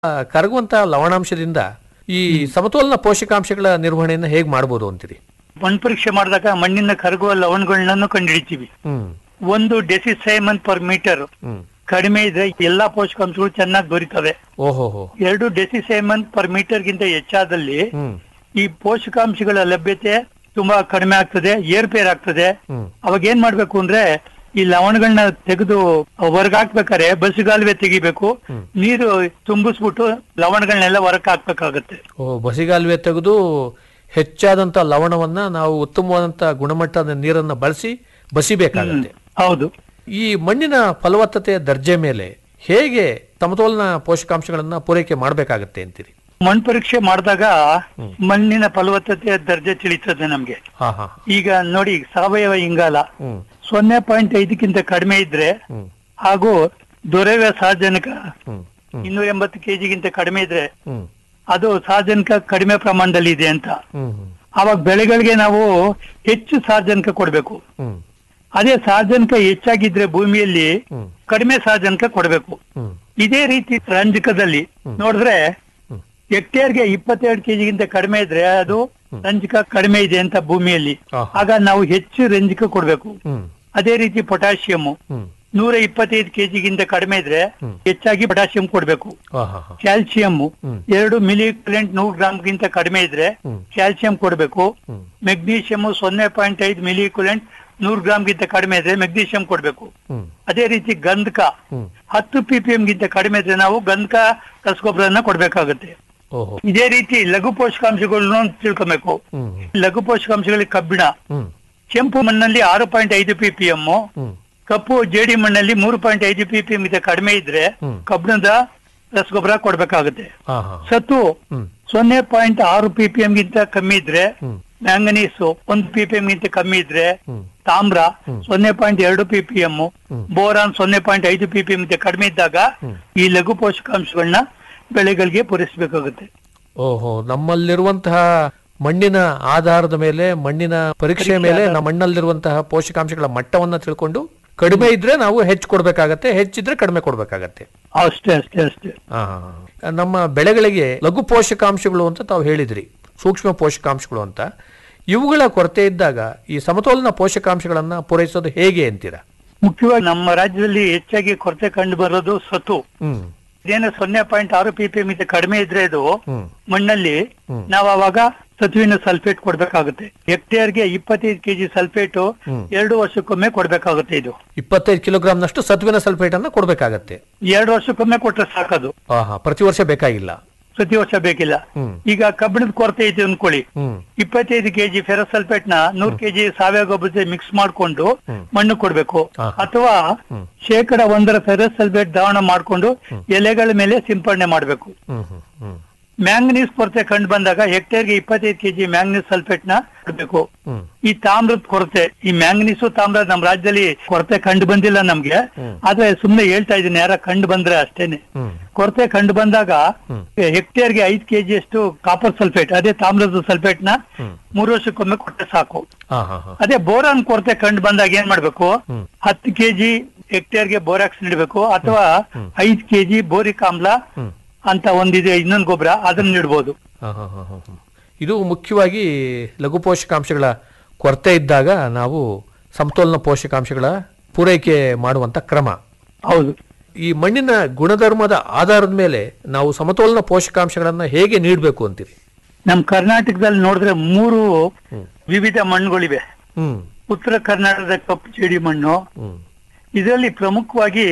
ಆ, ಕರಗುವಂತ ಲವಣಾಂಶದಿಂದ ಈ ಸಮತೋಲನ ಪೋಷಕಾಂಶಗಳ ನಿರ್ವಹಣೆಯನ್ನ ಹೇಗೆ ಮಾಡ್ಬೋದು ಅಂತೀರಿ ಮಣ್ಣು ಪರೀಕ್ಷೆ ಮಾಡಿದಾಗ ಮಣ್ಣಿನ ಕರಗುವ ಲವಣಗಳನ್ನ ಕಂಡುಹಿಡಿತೀವಿ ಹ್ಮ್ ಒಂದು ಡೆಸಿಸೈಮನ್ ಪರ್ ಮೀಟರ್ ಹ್ಮ್ ಕಡಿಮೆ ಇದ್ರೆ ಎಲ್ಲಾ ಪೋಷಕಾಂಶಗಳು ಚೆನ್ನಾಗಿ ದೊರೀತವೆ ಓಹೋ ಹೋ ಎರಡು ಡೆಸಿಸೈಮನ್ ಪರ್ ಮೀಟರ್ ಗಿಂತ ಹೆಚ್ಚಾದಲ್ಲಿ ಹ್ಮ್ ಈ ಪೋಷಕಾಂಶಗಳ ಲಭ್ಯತೆ ತುಂಬಾ ಕಡಿಮೆ ಆಗ್ತದೆ ಏರ್ಪೇರ್ ಆಗ್ತದೆ ಹ್ಮ್ ಅವಾಗ ಏನ್ ಮಾಡ್ಬೇಕು ಅಂದ್ರೆ ಈ ಲವಣಗಳನ್ನ ತೆಗೆದು ಹೊರಗ್ ಹಾಕ್ಬೇಕಾದ್ರೆ ಬಸಿಗಾಲುವೆ ತೆಗಿಬೇಕು ಹ್ಮ್. ನೀರು ತುಂಬಿಸ್ಬಿಟ್ಟು ಲವಣಗಳನ್ನೆಲ್ಲ ಹೊರಕ್ ಹಾಕ್ಬೇಕಾಗತ್ತೆ ಓ ಬಸಿಗಾಲುವೆ ತೆಗೆದು ಹೆಚ್ಚಾದಂತ ಲವಣವನ್ನ ನಾವು ಉತ್ತಮವಾದಂತ ಗುಣಮಟ್ಟದ ನೀರನ್ನ ಬಳಸಿ ಬಸಿಬೇಕಾಗತ್ತೆ ಹೌದು ಈ ಮಣ್ಣಿನ ಫಲವತ್ತತೆಯ ದರ್ಜೆ ಮೇಲೆ ಹೇಗೆ ಸಮತೋಲನ ಪೋಷಕಾಂಶಗಳನ್ನ ಪೂರೈಕೆ ಮಾಡಬೇಕಾಗತ್ತೆ ಅಂತೀರಿ ಮಣ್ಣು ಪರೀಕ್ಷೆ ಮಾಡಿದಾಗ ಮಣ್ಣಿನ ಫಲವತ್ತತೆಯ ದರ್ಜೆ ತಿಳಿತದೆ ನಮ್ಗೆ ಹಾ ಹಾ ಈಗ ನೋಡಿ ಸಾವಯವ ಇಂಗಾಲ ಹ್ಮ್ ಸೊನ್ನೆ ಪಾಯಿಂಟ್ ಐದಕ್ಕಿಂತ ಕಡಿಮೆ ಇದ್ರೆ ಹ್ಮ್ ಹಾಗೂ ದೊರೆಯುವ ಸಾರ್ವಜನಿಕ ಹ್ಮ್ ಹ್ಮ್ ಇನ್ನೂರ ಎಂಬತ್ತು ಕೆಜಿಗಿಂತ ಕಡಿಮೆ ಇದ್ರೆ ಹ್ಮ್ ಅದು ಸಾರ್ವಜನಿಕ ಕಡಿಮೆ ಪ್ರಮಾಣದಲ್ಲಿ ಇದೆ ಅಂತ ಹ್ಮ್ ಹ್ಮ್ ಅವಾಗ ಬೆಳೆಗಳಿಗೆ ನಾವು ಹೆಚ್ಚು ಸಾರ್ವಜನಿಕ ಕೊಡ್ಬೇಕು ಹ್ಮ್ ಅದೇ ಸಾರ್ವಜನಿಕ ಹೆಚ್ಚಾಗಿದ್ರೆ ಭೂಮಿಯಲ್ಲಿ ಹ್ಮ್ ಕಡಿಮೆ ಸಾರ್ವಜನಿಕ ಕೊಡ್ಬೇಕು ಹ್ಮ್ ಇದೇ ರೀತಿ ರಂಜಕದಲ್ಲಿ ನೋಡಿದ್ರೆ ಹ್ಮ್. ಹೆಕ್ಟೇರ್ಗೆ ಇಪ್ಪತ್ತೆರಡು ಕೆಜಿಗಿಂತ ಕಡಿಮೆ ಇದ್ರೆ ಅದು ರಂಜಕ ಕಡಿಮೆ ಇದೆ ಅಂತ ಭೂಮಿಯಲ್ಲಿ ಆಹಾ. ಆಗ ನಾವು ಹೆಚ್ಚು ರಂಜಕ ಕೊಡ್ಬೇಕು ಹ್ಮ್ ಅದೇ ರೀತಿ ಪೊಟ್ಯಾಷಿಯಂ ಹ್ಮ್ ನೂರ ಇಪ್ಪತ್ತೈದು ಕೆಜಿಗಿಂತ ಕಡಿಮೆ ಇದ್ರೆ ಹ್ಮ್. ಹೆಚ್ಚಾಗಿ ಪೊಟ್ಯಾಷಿಯಂ ಕೊಡ್ಬೇಕು ಹಾ ಹಾ ಹಾ ಕ್ಯಾಲ್ಸಿಯಂ ಹ್ಮ್. ಎರಡು ಮಿಲಿ ನೂರು ಗ್ರಾಮ್ಗಿಂತ ಕಡಿಮೆ ಇದ್ರೆ ಹ್ಮ್. ಕ್ಯಾಲ್ಸಿಯಂ ಕೊಡ್ಬೇಕು ಹ್ಮ್ ಮೆಗ್ನೀಷಿಯಂ ಸೊನ್ನೆ ಪಾಯಿಂಟ್ ಐದು ಮಿಲಿ ನೂರು ಗ್ರಾಮ್ಗಿಂತ ಕಡಿಮೆ ಇದ್ರೆ ಮೆಗ್ನೀಷಿಯಂ ಕೊಡ್ಬೇಕು ಹ್ಮ್ ಅದೇ ರೀತಿ ಗಂಧಕ ಹ್ಮ್ ಹತ್ತು ಪಿ ಪಿ ಗಿಂತ ಕಡಿಮೆ ಇದ್ರೆ ನಾವು ಗಂಧಕ ರಸಗೊಬ್ಬರನ್ನ ಕೊಡ್ಬೇಕಾಗುತ್ತೆ ಓಹೋ ಇದೇ ರೀತಿ ಲಘು ಪೋಷಕಾಂಶಗಳನ್ನು ತಿಳ್ಕೊಬೇಕು ಹ್ಮ್ ಲಘು ಪೋಷಕಾಂಶಗಳಲ್ಲಿ ಕಬ್ಬಿಣ ಹ್ಮ್ ಕೆಂಪು ಮಣ್ಣಲ್ಲಿ ಆರು ಪಾಯಿಂಟ್ ಐದು ಪಿ ಪಿ ಎಂ ಹ್ಮ್ ಕಪ್ಪು ಜೇಡಿ ಮಣ್ಣಲ್ಲಿ ಮೂರು ಪಾಯಿಂಟ್ ಐದು ಪಿ ಪಿ ಎಂ ಕಡಿಮೆ ಇದ್ರೆ ಹ್ಮ್. ಕಬ್ಬಿಣದ ರಸಗೊಬ್ಬರ ಕೊಡ್ಬೇಕಾಗುತ್ತೆ ಹಾ ಹಾ ಸತ್ತು ಹ್ಮ್ ಸೊನ್ನೆ ಪಾಯಿಂಟ್ ಆರು ಪಿ ಪಿ ಗಿಂತ ಕಮ್ಮಿ ಇದ್ರೆ ಹ್ಮ್ ಮ್ಯಾಂಗನೀಸ್ ಒಂದು ಪಿ ಪಿ ಗಿಂತ ಕಮ್ಮಿ ಇದ್ರೆ ಹ್ಮ್ ತಾಮ್ರ ಹ್ಮ್. ಸೊನ್ನೆ ಪಾಯಿಂಟ್ ಎರಡು ಪಿ ಪಿ ಎಂ ಹ್ಮ್. ಬೋರಾನ್ ಸೊನ್ನೆ ಪಾಯಿಂಟ್ ಐದು ಪಿ ಪಿ ಗಿಂತ ಕಡಿಮೆ ಇದ್ದಾಗ ಹ್ಮ್. ಈ ಲಘು ಪೋಷಕಾಂಶಗಳನ್ನ ಬೆಳೆಗಳಿಗೆ ಪೂರೈಸಬೇಕಾಗುತ್ತೆ ಓಹೋ ನಮ್ಮಲ್ಲಿರುವಂತಹ ಮಣ್ಣಿನ ಆಧಾರದ ಮೇಲೆ ಮಣ್ಣಿನ ಪರೀಕ್ಷೆ ಮೇಲೆ ನಮ್ಮ ಮಣ್ಣಲ್ಲಿರುವಂತಹ ಪೋಷಕಾಂಶಗಳ ಮಟ್ಟವನ್ನ ತಿಳ್ಕೊಂಡು ಕಡಿಮೆ ಇದ್ರೆ ನಾವು ಹೆಚ್ಚು ಕೊಡ್ಬೇಕಾಗತ್ತೆ ಹೆಚ್ಚಿದ್ರೆ ಕಡಿಮೆ ಕೊಡ್ಬೇಕಾಗತ್ತೆ ಅಷ್ಟೇ ಅಷ್ಟೇ ಅಷ್ಟೇ ಆ, ನಮ್ಮ ಬೆಳೆಗಳಿಗೆ ಲಘು ಪೋಷಕಾಂಶಗಳು ಅಂತ ತಾವು ಹೇಳಿದ್ರಿ ಸೂಕ್ಷ್ಮ ಪೋಷಕಾಂಶಗಳು ಅಂತ ಇವುಗಳ ಕೊರತೆ ಇದ್ದಾಗ ಈ ಸಮತೋಲನ ಪೋಷಕಾಂಶಗಳನ್ನ ಪೂರೈಸೋದು ಹೇಗೆ ಅಂತೀರಾ ಮುಖ್ಯವಾಗಿ ನಮ್ಮ ರಾಜ್ಯದಲ್ಲಿ ಹೆಚ್ಚಾಗಿ ಕೊರತೆ ಕಂಡು ಬರೋದು ಸತು ಹ್ಮ್ ಇದೇನು ಸೊನ್ನೆ ಪಾಯಿಂಟ್ ಆರು ಪಿ ಪಿ ಗಿಂತ ಕಡಿಮೆ ಇದ್ರೆ ಇದು ಹ್ಮ್ ಮಣ್ಣಲ್ಲಿ ಹ್ಮ್. ನಾವು ಅವಾಗ ಸತುವಿನ ಸಲ್ಫೇಟ್ ಕೊಡ್ಬೇಕಾಗುತ್ತೆ ಹೆಕ್ಟೇರ್ಗೆ ಇಪ್ಪತ್ತೈದು ಕೆಜಿ ಸಲ್ಫೇಟ್ ಹ್ಮ್. ಎರಡು ವರ್ಷಕ್ಕೊಮ್ಮೆ ಕೊಡ್ಬೇಕಾಗುತ್ತೆ ಇದು ಇಪ್ಪತ್ತೈದು ಕಿಲೋಗ್ರಾಂನಷ್ಟು ಸತ್ವಿನ ಸಲ್ಫೇಟ್ ಅನ್ನ ಕೊಡ್ಬೇಕಾಗತ್ತೆ ಎರಡು ವರ್ಷಕ್ಕೊಮ್ಮೆ ಕೊಟ್ರೆ ಸಾಕದು ಆಹಾ ಪ್ರತಿ ವರ್ಷ ಬೇಕಾಗಿಲ್ಲ ಪ್ರತಿ ವರ್ಷ ಬೇಕಿಲ್ಲ ಹ್ಮ್ ಈಗ ಕಬ್ಬಿಣದ ಕೊರತೆ ಐತೆ ಅನ್ಕೊಳ್ಳಿ ಹ್ಮ್ ಇಪ್ಪತ್ತೈದು ಕೆಜಿ ಫೆರಸಲ್ಫೇಟ್ ನ ನೂರ್ ಕೆಜಿ ಸಾವಯವ ಗೊಬ್ಬರ ಜೊತೆ ಮಿಕ್ಸ್ ಮಾಡ್ಕೊಂಡು ಹ್ಮ್. ಮಣ್ಣು ಕೊಡ್ಬೇಕು ಹಾ. ಅಥವಾ ಹ್ಮ್. ಶೇಕಡ ಒಂದರ ಫೆರಸಲ್ಫೇಟ್ ದ್ರಾವಣ ಮಾಡ್ಕೊಂಡು ಎಲೆಗಳ ಮೇಲೆ ಸಿಂಪಡಣೆ ಮಾಡ್ಬೇಕು ಹ್ಮ್ ಹ್ಮ್ ಹ್ಮ್ ಮ್ಯಾಂಗನೀಸ್ ಕೊರತೆ ಕಂಡು ಬಂದಾಗ ಹೆಕ್ಟೇರ್ಗೆ ಇಪ್ಪತ್ತೈದು ಕೆಜಿ ಮ್ಯಾಂಗನೀಸ್ ಸಲ್ಫೇಟ್ ನ ಕೊಡ್ಬೇಕು ಹ್ಮ್ ಈ ತಾಮ್ರದ ಕೊರತೆ ಈ ಮ್ಯಾಂಗನೀಸು ತಾಮ್ರ ನಮ್ಮ ರಾಜ್ಯದಲ್ಲಿ ಕೊರತೆ ಕಂಡು ಬಂದಿಲ್ಲ ನಮ್ಗೆ ಹ್ಮ್. ಆದ್ರೆ ಸುಮ್ನೆ ಹೇಳ್ತಾ ಇದೀನಿ ಯಾರ ಕಂಡು ಬಂದ್ರೆ ಅಷ್ಟೇನೆ ಹ್ಮ್ ಕೊರತೆ ಕಂಡು ಬಂದಾಗ ಹ್ಮ್. ಹೆಕ್ಟೇರ್ಗೆ ಐದು ಕೆಜಿ ಅಷ್ಟು ಕಾಪರ್ ಸಲ್ಫೇಟ್ ಅದೇ ತಾಮ್ರದ ಸಲ್ಫೇಟ್ ನ ಹ್ಮ್ ಮೂರು ವರ್ಷಕ್ಕೊಮ್ಮೆ ಕೊಟ್ಟರೆ ಸಾಕು ಹಾ ಹಾ ಹಾ ಅದೇ ಬೋರಾನ್ ಕೊರತೆ ಕಂಡು ಬಂದಾಗ ಏನ್ ಮಾಡ್ಬೇಕು ಹ್ಮ್. ಹತ್ತು ಕೆಜಿ ಹೆಕ್ಟೇರ್ಗೆ ಬೋರಾಕ್ಸ್ ನೀಡಬೇಕು ಅಥವಾ ಹ್ಮ್. ಐದು ಕೆಜಿ ಬೋರಿಕ್ ಆಮ್ಲ ಹ್ಮ್ ಅಂತ ಒಂದಿದೆ ಇನ್ನೊಂದು ಗೊಬ್ಬರ ಅದನ್ನ ನೀಡ್ಬೋದು ಹಾ, ಹಾ, ಹಾ, ಹಾ, ಹಾ. ಇದು ಮುಖ್ಯವಾಗಿ ಲಘು ಪೋಷಕಾಂಶಗಳ ಕೊರತೆ ಇದ್ದಾಗ ನಾವು ಸಮತೋಲನ ಪೋಷಕಾಂಶಗಳ ಪೂರೈಕೆ ಮಾಡುವಂತ ಕ್ರಮ ಹೌದು ಈ ಮಣ್ಣಿನ ಗುಣಧರ್ಮದ ಆಧಾರದ ಮೇಲೆ ನಾವು ಸಮತೋಲನ ಪೋಷಕಾಂಶಗಳನ್ನ ಹೇಗೆ ನೀಡಬೇಕು ಅಂತೀರಿ ನಮ್ ಕರ್ನಾಟಕದಲ್ಲಿ ನೋಡಿದ್ರೆ ಮೂರು ಹ್ಮ್. ವಿವಿಧ ಮಣ್ಣುಗಳಿವೆ ಹ್ಮ್ ಉತ್ತರ ಕರ್ನಾಟಕದ ಕಪ್ಪು ಜೇಡಿ ಮಣ್ಣು ಹ್ಮ್ ಇದರಲ್ಲಿ ಪ್ರಮುಖವಾಗಿ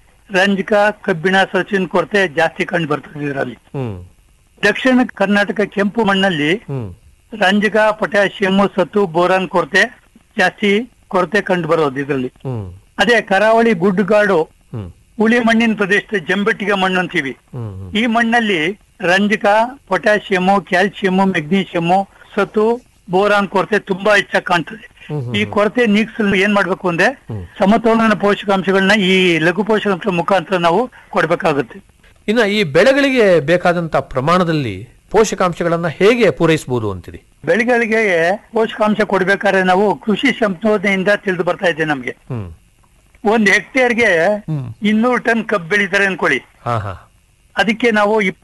ರಂಜಕ ಕಬ್ಬಿಣ ಸಚಿನ್ ಕೊರತೆ ಜಾಸ್ತಿ ಕಂಡು ಬರ್ತದೆ ಇದರಲ್ಲಿ ಹ್ಮ್ ದಕ್ಷಿಣ ಕರ್ನಾಟಕ ಕೆಂಪು ಮಣ್ಣಲ್ಲಿ ಹ್ಮ್ ರಂಜಕ ಪೊಟ್ಯಾಷಿಯಂ ಸತ್ತು ಬೋರಾನ್ ಕೊರತೆ ಜಾಸ್ತಿ ಕೊರತೆ ಕಂಡು ಬರೋದು ಇದರಲ್ಲಿ ಹ್ಮ್ ಅದೇ ಕರಾವಳಿ ಗುಡ್ಡುಗಾಡು ಹ್ಮ್ ಹುಳಿ ಮಣ್ಣಿನ ಪ್ರದೇಶದ ಜಂಬೆಟ್ಟಿಗೆ ಮಣ್ಣು ಅಂತೀವಿ ಹ್ಮ್ ಹ್ಮ್ ಈ ಮಣ್ಣಲ್ಲಿ ರಂಜಕ ಪೊಟ್ಯಾಷಿಯಂ ಕ್ಯಾಲ್ಸಿಯಂ ಮೆಗ್ನೀಷಿಯಂ ಸತು ಬೋರಾನ್ ಕೊರತೆ ತುಂಬಾ ಹೆಚ್ಚಾಗಿ ಕಾಣ್ತದೆ ಹ್ಮ್ ಹ್ಮ್ ಈ ಕೊರತೆ ನೀಗಿಸಲು ಏನ್ ಮಾಡ್ಬೇಕು ಅಂದ್ರೆ ಹ್ಮ್. ಸಮತೋಲನ ಪೋಷಕಾಂಶಗಳನ್ನ ಈ ಲಘು ಪೋಷಕಾಂಶ ಮುಖಾಂತರ ನಾವು ಕೊಡ್ಬೇಕಾಗುತ್ತೆ ಇನ್ನ ಈ ಬೆಳೆಗಳಿಗೆ ಬೇಕಾದಂತ ಪ್ರಮಾಣದಲ್ಲಿ ಪೋಷಕಾಂಶಗಳನ್ನ ಹೇಗೆ ಪೂರೈಸಬಹುದು ಅಂತೀರಿ ಬೆಳೆಗಳಿಗೆ ಪೋಷಕಾಂಶ ಕೊಡ್ಬೇಕಾದ್ರೆ ನಾವು ಕೃಷಿ ಸಂಶೋಧನೆಯಿಂದ ತಿಳಿದು ಬರ್ತಾ ಇದೆ ನಮ್ಗೆ ಹ್ಮ್ ಒಂದ್ ಹೆಕ್ಟೇರ್ಗೆ ಹ್ಮ್ ಇನ್ನೂರು ಟನ್ ಕಬ್ಬು ಬೆಳಿತಾರೆ ಅನ್ಕೊಳ್ಳಿ ಹಾ ಹಾ ಅದಕ್ಕೆ ನಾವು